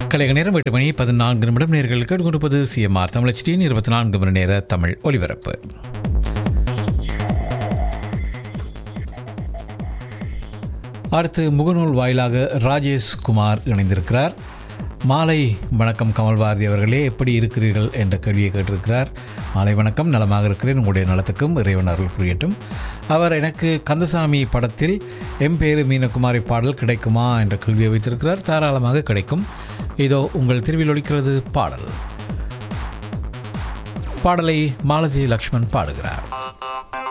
கலைக நேரம் எட்டு மணி பதினான்கு நிமிடம் நேர்கள் கேட்டுக்கொண்டிருப்பது சிஎம்ஆர் தமிழச்சியின் இருபத்தி நான்கு மணி நேர தமிழ் ஒலிபரப்பு அடுத்து முகநூல் வாயிலாக ராஜேஷ் குமார் இணைந்திருக்கிறார் மாலை வணக்கம் கமல் பாரதி அவர்களே எப்படி இருக்கிறீர்கள் என்ற கேள்வியை கேட்டிருக்கிறார் மாலை வணக்கம் நலமாக இருக்கிறேன் உங்களுடைய நலத்துக்கும் இறைவன் அருள் புரியட்டும் அவர் எனக்கு கந்தசாமி படத்தில் எம் பேரு மீனகுமாரி பாடல் கிடைக்குமா என்ற கேள்வியை வைத்திருக்கிறார் தாராளமாக கிடைக்கும் இதோ உங்கள் திருவில் ஒலிக்கிறது பாடல் பாடலை மாலதி லக்ஷ்மண் பாடுகிறார்